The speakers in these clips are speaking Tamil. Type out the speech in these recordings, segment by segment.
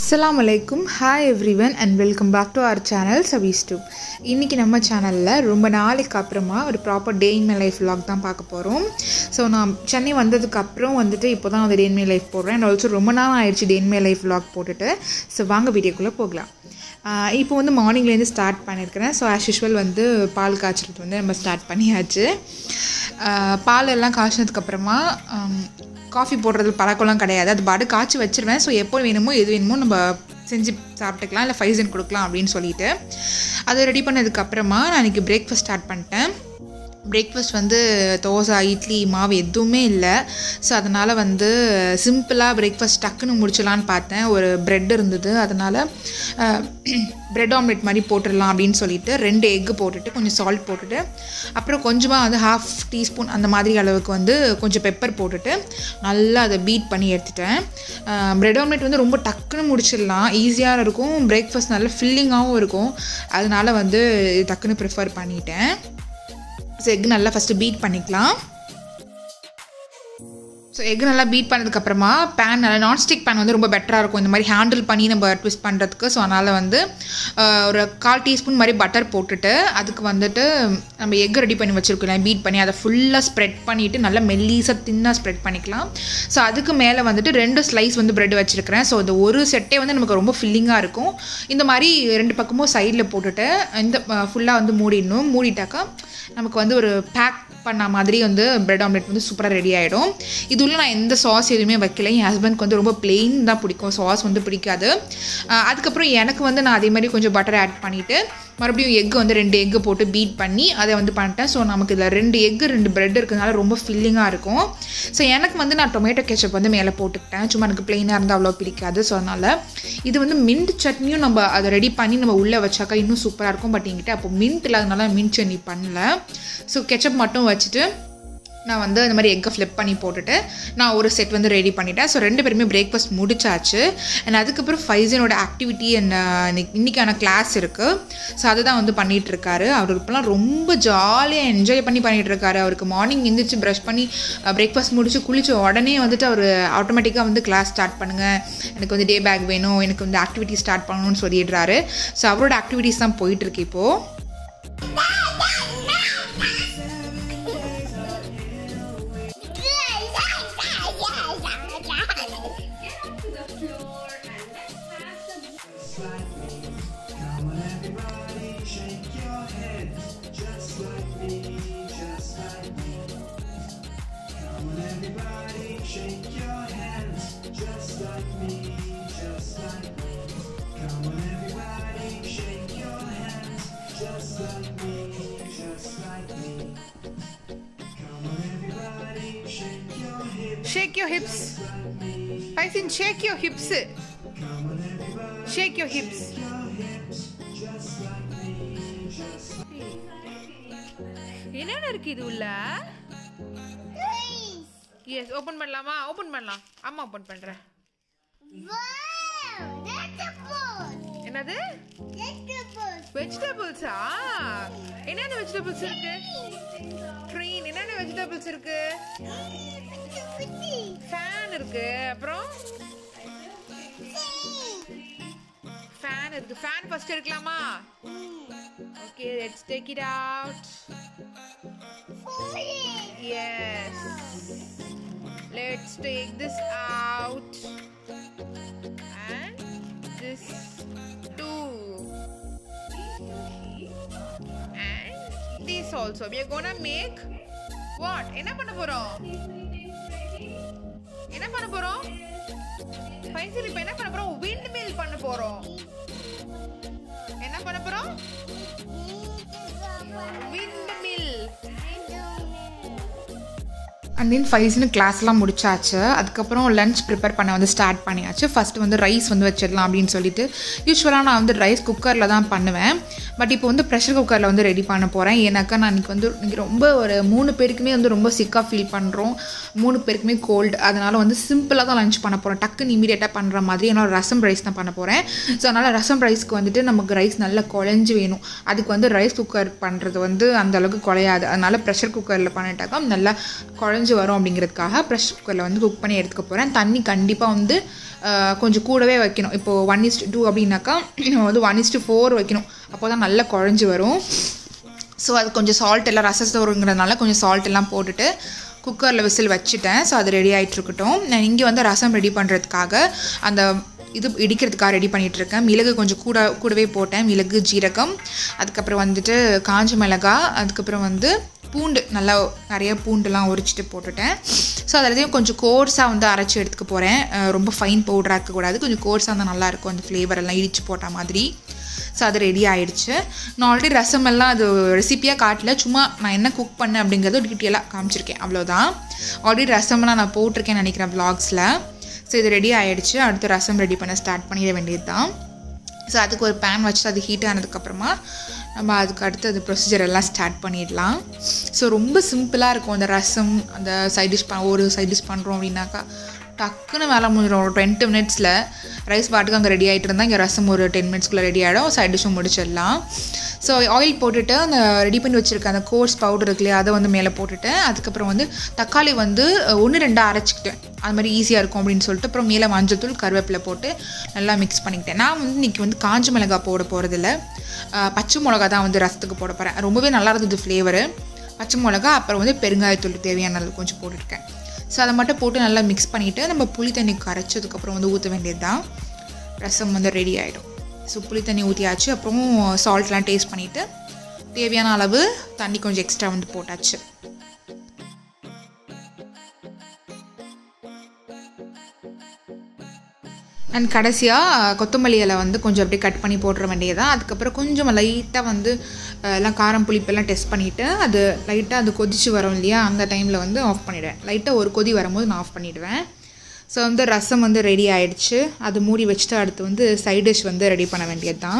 அஸ்ஸலாமு அலைக்கும் hi everyone and welcome back to our channel Sabees tube இன்றைக்கி நம்ம சேனலில் ரொம்ப நாளைக்கு அப்புறமா ஒரு proper day in my life vlog தான் பார்க்க போகிறோம் ஸோ நான் சென்னை வந்ததுக்கு அப்புறம் வந்துட்டு இப்போ தான் வந்து டே இன் மை லைஃப் போடுறேன் அண்ட் ஆல்சோ ரொம்ப நாள் ஆயிடுச்சு day in my life vlog போட்டுட்டு ஸோ வாங்க வீடியோக்குள்ளே போகலாம் ஆஹ் இப்போ வந்து மார்னிங்லேருந்து ஸ்டார்ட் பண்ணியிருக்கிறேன் ஸோ ஆஸ் யூஷுவல் வந்து பால் காய்ச்சறது வந்து நம்ம ஸ்டார்ட் பண்ணியாச்சு ஆஹ் பால் எல்லாம் காய்ச்சினதுக்கப்புறமா காஃபி போடுறது பழக்கம்லாம் கிடையாது அது பாட்டு காய்ச்சி வச்சிருவேன் ஸோ எப்போ வேணுமோ எது வேணுமோ நம்ம செஞ்சு சாப்பிட்டுக்கலாம் இல்லை ஃபைசன் கொடுக்கலாம் அப்படின்னு சொல்லிட்டு அதை ரெடி பண்ணதுக்கப்புறமா நான் இன்றைக்கி பிரேக்ஃபாஸ்ட் ஸ்டார்ட் பண்ணிட்டேன் பிரேக்ஃபாஸ்ட் வந்து தோசை இட்லி மாவு எதுவுமே இல்லை ஸோ அதனால் வந்து சிம்பிளாக பிரேக்ஃபாஸ்ட் டக்குன்னு முடிச்சிடலான்னு பார்த்தேன் ஒரு ப்ரெட் இருந்தது அதனால் ப்ரெட் ஆம்லெட் மாதிரி போட்டுடலாம் அப்படின்னு சொல்லிட்டு ரெண்டு எக்கு போட்டுட்டு கொஞ்சம் சால்ட் போட்டுட்டு அப்புறம் கொஞ்சமாக வந்து ஹாஃப் டீஸ்பூன் அந்த மாதிரி அளவுக்கு வந்து கொஞ்சம் பெப்பர் போட்டுட்டு நல்லா அதை பீட் பண்ணி எடுத்துட்டேன் ப்ரெட் ஆம்லெட் வந்து ரொம்ப டக்குன்னு முடிச்சிடலாம் ஈஸியாக இருக்கும் பிரேக்ஃபாஸ்ட் நல்ல ஃபில்லிங்காகவும் இருக்கும் அதனால வந்து டக்குன்னு ப்ரிஃபர் பண்ணிட்டேன் ஸோ எக் நல்லா ஃபஸ்ட்டு பீட் பண்ணிக்கலாம் ஸோ எக் நல்லா பீட் பண்ணதுக்கப்புறமா பேன் நல்லா நான்ஸ்டிக் பேன் வந்து ரொம்ப பெட்டராக இருக்கும் இந்த மாதிரி ஹேண்டில் பண்ணி நம்ம ட்விஸ்ட் பண்ணுறதுக்கு ஸோ அதனால் வந்து ஆஹ், ஒரு கால் டீஸ்பூன் மாதிரி பட்டர் போட்டுட்டு அதுக்கு வந்துட்டு நம்ம எக் ரெடி பண்ணி வச்சுருக்கோம் பீட் பண்ணி அதை ஃபுல்லாக ஸ்ப்ரெட் பண்ணிவிட்டு நல்லா மெல்லீஸாக தின்னாக ஸ்ப்ரெட் பண்ணிக்கலாம் ஸோ அதுக்கு மேலே வந்துட்டு ரெண்டு ஸ்லைஸ் வந்து பிரெட் வச்சுருக்கிறேன் ஸோ இந்த ஒரு செட்டே வந்து நமக்கு ரொம்ப ஃபில்லிங்காக இருக்கும் இந்த மாதிரி ரெண்டு பக்கமும் சைடில் போட்டுட்டு இந்த ஃபுல்லாக வந்து மூடிடணும் மூடிட்டாக்கா நமக்கு வந்து ஒரு பேக் பண்ண மாதிரி வந்து பிரெட் ஆம்லெட் வந்து சூப்பராக ரெடி ஆகிடும் இது உள்ள நான் எந்த சாஸ் எதுவுமே வைக்கல என் ஹஸ்பண்ட்க்கு வந்து ரொம்ப plain தான் பிடிக்கும் சாஸ் வந்து பிடிக்காது அஹ் அதுக்கப்புறம் எனக்கு வந்து நான் அதே மாதிரி கொஞ்சம் பட்டர் ஆட் பண்ணிவிட்டு மறுபடியும் எக் வந்து ரெண்டு எக்கு போட்டு பீட் பண்ணி அதை வந்து பண்ணிட்டேன் ஸோ நமக்கு இதில் ரெண்டு எக்கு ரெண்டு பிரெட் இருக்கிறதுனால ரொம்ப ஃபில்லிங்காக இருக்கும் ஸோ எனக்கு வந்து நான் டொமேட்டோ கெச்சப் வந்து மேலே போட்டுக்கிட்டேன் சும்மா எனக்கு பிளெயினாக இருந்தால் அவ்வளோ பிடிக்காது ஸோ அதனால் இது வந்து மின்ட் சட்னியும் நம்ம அதை ரெடி பண்ணி நம்ம உள்ளே வச்சாக்கா இன்னும் சூப்பராக இருக்கும் பட் என்கிட்ட அப்போ மின்ட் இல்லாதனால மின்ட் சட்னி பண்ணல ஸோ கெச்சப் மட்டும் வச்சுட்டு நான் வந்து இந்த மாதிரி எக்கை ஃப்ளிப் பண்ணி போட்டுட்டு நான் ஒரு செட் வந்து ரெடி பண்ணிட்டேன் ஸோ ரெண்டு பேருமே பிரேக்ஃபாஸ்ட் முடிச்சாச்சு அண்ட் அதுக்கப்புறம் ஃபைசனோட ஆக்டிவிட்டி அண்ட் இன்னைக்கான கிளாஸ் இருக்குது ஸோ அதை தான் வந்து பண்ணிட்டு இருக்காரு அவர் இப்போலாம் ரொம்ப ஜாலியாக என்ஜாய் பண்ணி பண்ணிட்டு இருக்காரு அவருக்கு மார்னிங் எந்திரிச்சு ப்ரஷ் பண்ணி பிரேக்ஃபாஸ்ட் முடிச்சு குளிச்சு உடனே வந்துட்டு அவர் ஆட்டோமேட்டிக்காக வந்து கிளாஸ் ஸ்டார்ட் பண்ணுங்கள் எனக்கு வந்து டே பேக் வேணும் எனக்கு வந்து ஆக்டிவிட்டி ஸ்டார்ட் பண்ணணும்னு சொல்லிடுறாரு ஸோ அவரோட ஆக்டிவிட்டீஸ் தான் போயிட்டுருக்கு இப்போது Come on, everybody, shake your head, just like me, just like me. Come on, everybody, shake your hands, just like me, just like me. Come on, everybody, shake your hands, just like me, just like me. Come on, everybody, shake your hips, shake your hips like me. ஃபைசின் shake your hips Come on, everybody, shake your hips your hips, just like me, just என்னென்ன இருக்கு இது உள்ள எஸ் ஓபன் பண்ணலாமா ஓபன் பண்ணலாம் அம்மா ஓபன் பண்றேன் என்னது வெஜிடபிள்ஸா என்னென்ன வெஜிடபிள்ஸ் இருக்கு ட்ரெயின் என்னென்ன வெஜிடபிள்ஸ் இருக்கு ஃபேன் இருக்கு அப்புறம் ஃபேன் இருக்கு ஃபேன் ஃபர்ஸ்ட் எடுக்கலாமா okay let's take it out Yes. Let's take this out. And this too. And this also. We are gonna make what? என்ன பண்ண போறோம் என்ன பண்ண போறோம் ஃபைசல் இப்போ என்ன பண்ண போறோம் விண்ட் மில் பண்ண போறோம் என்ன பண்ண போறோம் விண்ட் மில் அண்ட் தென் ஃபைஸ்னு கிளாஸ்லாம் முடிச்சாச்சு அதுக்கப்புறம் லஞ்ச் ப்ரிப்பேர் பண்ண வந்து ஸ்டார்ட் பண்ணியாச்சு ஃபஸ்ட்டு வந்து ரைஸ் வந்து வச்சிடலாம் அப்படின்னு சொல்லிட்டு யூஸ்வலாக நான் வந்து ரைஸ் குக்கரில் தான் பண்ணுவேன் பட் இப்போ வந்து ப்ரெஷர் குக்கரில் வந்து ரெடி பண்ண போகிறேன் ஏன்னாக்கா நான் இன்றைக்கி வந்து இன்னைக்கு ரொம்ப ஒரு மூணு பேருக்குமே வந்து ரொம்ப சிக்காக ஃபீல் பண்ணுறோம் மூணு பேருக்குமே கோல்டு அதனால் வந்து சிம்பிளாக தான் லஞ்ச் பண்ண போகிறேன் டக்குன்னு இமீடியட்டாக பண்ணுற மாதிரி என்னோட ரசம் ரைஸ் தான் பண்ண போகிறேன் ஸோ அதனால் ரசம் ரைஸ்க்கு வந்துட்டு நமக்கு ரைஸ் நல்லா குழஞ்சி வேணும் அதுக்கு வந்து ரைஸ் குக்கர் பண்ணுறது வந்து அந்த அளவுக்கு குழையாது அதனால் ப்ரெஷர் குக்கரில் பண்ணிட்டாக்கா நல்லா குழஞ்சி வரும் அப்படிங்கிறதுக்காக ப்ரெஷர் குக்கரில் வந்து குக் பண்ணி எடுத்துக்க போகிறேன் தண்ணி கண்டிப்பாக வந்து ஆஹ், கொஞ்சம் கூடவே வைக்கணும் இப்போது ஒன் இஸ்ட் டூ அப்படின்னாக்கா நம்ம வந்து ஒன் இஸ்ட் ஃபோர் வைக்கணும் அப்போ தான் நல்லா குழஞ்சி வரும் ஸோ அது கொஞ்சம் சால்ட் எல்லாம் ரசத்தோருங்கிறதுனால கொஞ்சம் சால்ட் எல்லாம் போட்டுட்டு குக்கரில் விசில் வச்சுட்டேன் ஸோ அது ரெடி ஆகிட்டு இருக்கட்டும் நான் இங்கே வந்து ரசம் ரெடி பண்ணுறதுக்காக அந்த இது இடிக்கிறதுக்காக ரெடி பண்ணிட்டு இருக்கேன் மிளகு கொஞ்சம் கூட கூடவே போட்டேன் மிளகு ஜீரகம் அதுக்கப்புறம் வந்துட்டு காஞ்ச மிளகாய் அதுக்கப்புறம் வந்து பூண்டு நல்லா நிறைய பூண்டுலாம் உரிச்சிட்டு போட்டுட்டேன் ஸோ அதுலேயும் கொஞ்சம் கோர்ஸாக வந்து அரைச்சி எடுத்துக்க போகிறேன் ரொம்ப ஃபைன் பவுடராக இருக்கக்கூடாது கொஞ்சம் கோர்ஸாக இருந்தால் நல்லாயிருக்கும் அந்த ஃப்ளேவர் எல்லாம் இடித்து போட்ட மாதிரி ஸோ அது ரெடி ஆயிடுச்சு நான் ஆல்ரெடி ரசம் எல்லாம் அது ரெசிப்பியாக காட்டல சும்மா நான் என்ன குக் பண்ணேன் அப்படிங்கிறது டீட்டெயிலாக காமிச்சிருக்கேன் அவ்வளோதான் ஆல்ரெடி ரசம்லாம் நான் போட்டிருக்கேன்னு நினைக்கிறேன் vlogsல ஸோ இது ரெடி ஆயிடுச்சு அடுத்து ரசம் ரெடி பண்ண ஸ்டார்ட் பண்ணிட வேண்டியது தான் ஸோ அதுக்கு ஒரு பேன் வச்சு அது ஹீட் ஆனதுக்கப்புறமா நம்ம அதுக்கு அடுத்து அது ப்ரொசீஜர் எல்லாம் ஸ்டார்ட் பண்ணிடலாம் ஸோ ரொம்ப சிம்பிளாக இருக்கும் அந்த ரசம் அந்த சைட் டிஷ் ப ஒரு சைட் டிஷ் பண்ணுறோம் அப்படின்னாக்கா டக்குன்னு வேலை முடிஞ்சிடும் ஒரு டுவெண்ட்டி மினிட்ஸில் ரைஸ் பாட்டுக்கு அங்கே ரெடி ஆகிட்டு இருந்தால் இங்கே ரசம் ஒரு டென் மினிட்ஸ்க்குள்ளே ரெடி ஆகிடும் சைட் டிஷ்ஷும் முடிச்சிடலாம் ஸோ ஆயில் போட்டுட்டு அந்த ரெடி பண்ணி வச்சுருக்க அந்த கோர்ஸ் பவுடர் இருக்கு இல்லையா அதை வந்து மேலே போட்டுட்டு அதுக்கப்புறம் வந்து தக்காளி வந்து ஒன்று ரெண்டாக அரைச்சிக்கிட்டேன் அது மாதிரி ஈஸியாக இருக்கும் அப்படின்னு சொல்லிட்டு அப்புறம் மேலே மஞ்சத்தூள் கருவேப்பிலை போட்டு நல்லா மிக்ஸ் பண்ணிக்கிட்டேன் நான் வந்து இன்றைக்கி வந்து காஞ்ச மிளகா போட போகிறதில்ல பச்சை மிளகா தான் வந்து ரசத்துக்கு போட போகிறேன் ரொம்பவே நல்லா இருந்தது ஃப்ளேவரு பச்சை மிளகா அப்புறம் வந்து பெருங்காயத்தூள் தேவையான அளவு கொஞ்சம் போட்டுருக்கேன் ஸோ அதை மட்டும் போட்டு நல்லா மிக்ஸ் பண்ணிவிட்டு நம்ம புளி தண்ணி கரைச்சதுக்கப்புறம் வந்து ஊற்ற வேண்டியது தான் ரசம் வந்து ரெடி ஆகிடும் ஸோ புளி தண்ணி ஊற்றியாச்சு அப்புறம் சால்ட்லாம் டேஸ்ட் பண்ணிவிட்டு தேவையான அளவு தண்ணி கொஞ்சம் எக்ஸ்ட்ரா வந்து போட்டாச்சு அண்ட் கடைசியாக கொத்தமல்லி இலை வந்து கொஞ்சம் அப்படியே கட் பண்ணி போட்டுற வேண்டியதான் அதுக்கப்புறம் கொஞ்சம் லைட்டாக வந்து அஹ், எல்லாம் காரம் புளிப்பெல்லாம் டெஸ்ட் பண்ணிவிட்டு அது லைட்டாக அது கொதிச்சு வரும் இல்லையா அந்த டைமில் வந்து ஆஃப் பண்ணிவிடுவேன் லைட்டாக ஒரு கொதி வரும்போது நான் ஆஃப் பண்ணிவிடுவேன் ஸோ வந்து ரசம் வந்து ரெடி ஆயிடுச்சு அது மூடி வச்சுட்டு அடுத்து வந்து சைட் டிஷ் வந்து ரெடி பண்ண வேண்டியது தான்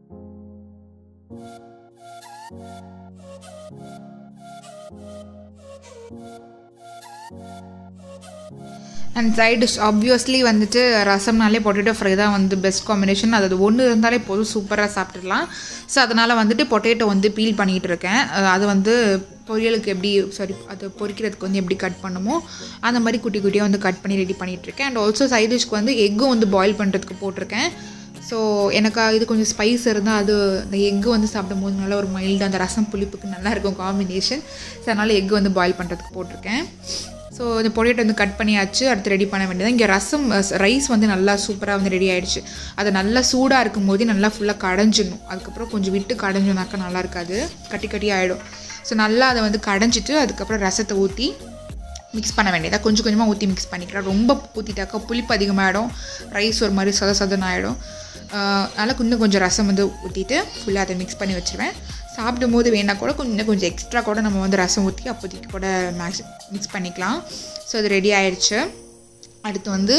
அண்ட் சைட் டிஷ் ஆப்வியஸ்லி வந்துட்டு ரசம்னாலே பொட்டேட்டோ ஃப்ரை தான் வந்து பெஸ்ட் காம்பினேஷன் அது ஒன்று இருந்தாலே போதும் சூப்பராக சாப்பிட்டுடலாம் ஸோ அதனால் வந்துட்டு பொட்டேட்டோ வந்து பீல் பண்ணிகிட்டு இருக்கேன் அஹ் அது வந்து பொரியலுக்கு எப்படி சாரி அது பொரிக்கிறதுக்கு வந்து எப்படி கட் பண்ணுமோ அந்த மாதிரி குட்டி குட்டியாக வந்து கட் பண்ணி ரெடி பண்ணிகிட்ருக்கேன் அண்ட் ஆல்சோ சைட் டிஷ்க்கு வந்து எக்கும் வந்து பாயில் பண்ணுறதுக்கு போட்டிருக்கேன் ஸோ எனக்கு இது கொஞ்சம் ஸ்பைஸ் இருந்தால் அது அந்த எக்கு வந்து சாப்பிடும் போது நல்லா ஒரு மைல்டு அந்த ரசம் புளிப்புக்கு நல்லா இருக்கும் காம்பினேஷன் ஸோ அதனால் எக்கு வந்து பாயில் பண்ணுறதுக்கு போட்டிருக்கேன் ஸோ இந்த பொட்டேட்டோ வந்து கட் பண்ணியாச்சு அடுத்து ரெடி பண்ண வேண்டியது இங்கே ரசம் ரைஸ் வந்து நல்லா சூப்பராக வந்து ரெடி ஆயிடுச்சு அது நல்லா சூடாக இருக்கும் போதே நல்லா ஃபுல்லாக கடைஞ்சிடணும் அதுக்கப்புறம் கொஞ்சம் விட்டு கடைஞ்சோனாக்கா நல்லா இருக்காது கட்டி கட்டி ஆகிடும் ஸோ நல்லா அதை வந்து கடைஞ்சிட்டு அதுக்கப்புறம் ரசத்தை ஊற்றி மிக்ஸ் பண்ண வேண்டியதா கொஞ்சம் கொஞ்சமாக ஊற்றி மிக்ஸ் பண்ணிக்கிறேன் ரொம்ப ஊற்றிட்டாக்கா புளிப்பு அதிகமாகிடும் ரைஸ் ஒரு மாதிரி சத சதன்னு ஆகிடும் அதனால் இன்னும் கொஞ்சம் ரசம் வந்து ஊற்றிட்டு ஃபுல்லாக அதை மிக்ஸ் பண்ணி வச்சுருவேன் சாப்பிடும் போது வேணா கூட கொஞ்சம் இன்னும் கொஞ்சம் எக்ஸ்ட்ரா கூட நம்ம வந்து ரசம் ஊற்றி அப்போதைக்கு கூட மேக்ஸ் மிக்ஸ் பண்ணிக்கலாம் ஸோ அது ரெடி ஆயிடுச்சு அடுத்து வந்து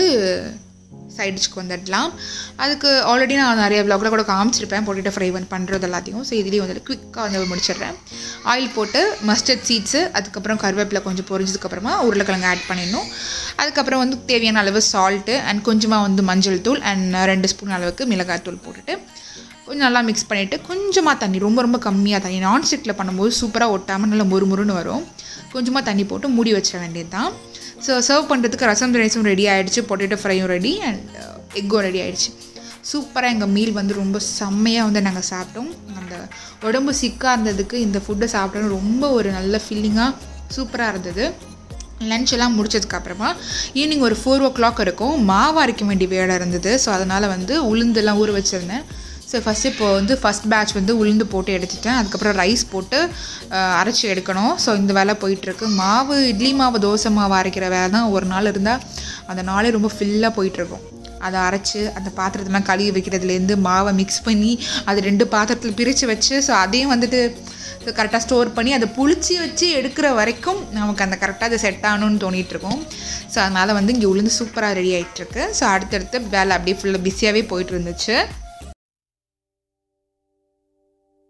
சைட் டிஷ்க்கு வந்துடலாம் அதுக்கு ஆல்ரெடி நான் நிறைய vlogல கூட காமிச்சிருப்பேன் பொட்டேட்டோ ஃப்ரை வந்து பண்ணுறது எல்லாத்தையும் ஸோ இதுலேயும் வந்துட்டு குயிக்காக வந்து முடிச்சிடுறேன் ஆயில் போட்டு மஸ்டர்ட் சீட்ஸு அதுக்கப்புறம் கருவேப்பிலை கொஞ்சம் பொரிஞ்சதுக்கப்புறமா உருளைக்கிழங்கு ஆட் பண்ணிடணும் அதுக்கப்புறம் வந்து தேவையான அளவு சால்ட்டு அண்ட் கொஞ்சமாக வந்து மஞ்சள் தூள் அண்ட் ரெண்டு ஸ்பூன் அளவுக்கு மிளகாய் தூள் போட்டுட்டு கொஞ்சம் நல்லா மிக்ஸ் பண்ணிவிட்டு கொஞ்சமாக தண்ணி ரொம்ப ரொம்ப கம்மியாக தண்ணி நான்ஸ்டிக்கில் பண்ணும்போது சூப்பராக ஒட்டாமல் நல்லா மொறுமொறுன்னு வரும் கொஞ்சமாக தண்ணி போட்டு மூடி வச்சிட வேண்டியது தான் ஸோ சர்வ் பண்ணுறதுக்கு ரசம் ரைஸும் ரெடி ஆயிடுச்சு பொட்டேட்டோ ஃப்ரையும் ரெடி அண்ட் எக்கும் ரெடி ஆயிடுச்சு சூப்பராக எங்கள் மீல் வந்து ரொம்ப செம்மையாக வந்து நாங்கள் சாப்பிட்டோம் அந்த உடம்பு சிக்காக இருந்ததுக்கு இந்த ஃபுட்டை சாப்பிட்டோம் ரொம்ப ஒரு நல்ல ஃபீலிங்காக சூப்பராக இருந்தது லஞ்ச் எல்லாம் முடிச்சதுக்கப்புறமா ஈவினிங் ஒரு ஃபோர் ஓ கிளாக் இருக்கும் மாவு அரைக்க வேண்டிய வேலை இருந்தது ஸோ அதனால் வந்து உளுந்தெல்லாம் ஊற வச்சுருந்தேன் ஸோ ஃபஸ்ட்டு இப்போ வந்து ஃபஸ்ட் பேட்ச் வந்து உளுந்து போட்டு எடுத்துட்டேன் அதுக்கப்புறம் ரைஸ் போட்டு அஹ், அரைச்சி எடுக்கணும் ஸோ இந்த வேலை போயிட்டுருக்கு மாவு இட்லி மாவு தோசை மாவு அரைக்கிற வேலை தான் ஒரு நாள் இருந்தால் அந்த நாளே ரொம்ப ஃபில்லாக போயிட்டுருக்கும் அதை அரைச்சி அந்த பாத்திரத்தெல்லாம் கழுவி வைக்கிறதுலேருந்து மாவை மிக்ஸ் பண்ணி அது ரெண்டு பாத்திரத்தில் பிரித்து வச்சு ஸோ அதையும் வந்துட்டு கரெக்டாக ஸ்டோர் பண்ணி அதை புளிச்சு வச்சு எடுக்கிற வரைக்கும் நமக்கு அந்த கரெக்டாக அது செட் ஆகணும்னு தோணிட்டு இருக்கும் ஸோ அதனால் வந்து இங்கே உளுந்து சூப்பராக ரெடி ஆகிட்டுருக்கு ஸோ அடுத்தடுத்து வேலை அப்படியே ஃபுல்லாக பிஸியாகவே போயிட்டு இருந்துச்சு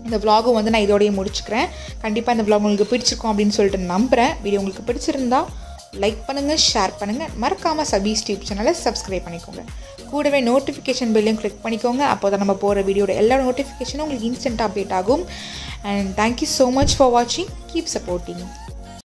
இந்த vlog-உம் வந்து நான் இதோடய முடிச்சுக்கிறேன் கண்டிப்பாக இந்த vlog உங்களுக்கு பிடிச்சிருக்கும் அப்படின்னு சொல்லிட்டு நம்புகிறேன் வீடியோ உங்களுக்கு பிடிச்சிருந்தா லைக் பண்ணுங்கள் ஷேர் பண்ணுங்கள் மறக்காமல் சபீஸ் டியூப் சேனலை சப்ஸ்கிரைப் பண்ணிக்கோங்க கூடவே நோட்டிஃபிகேஷன் பெல்லையும் கிளிக் பண்ணிக்கோங்க அப்போ தான் நம்ம போகிற வீடியோட எல்லா நோட்டிஃபிகேஷனும் உங்களுக்கு இன்ஸ்டன்ட் அப்டேட் ஆகும் and thank you so much for வாட்சிங் கீப் சப்போர்ட்டிங்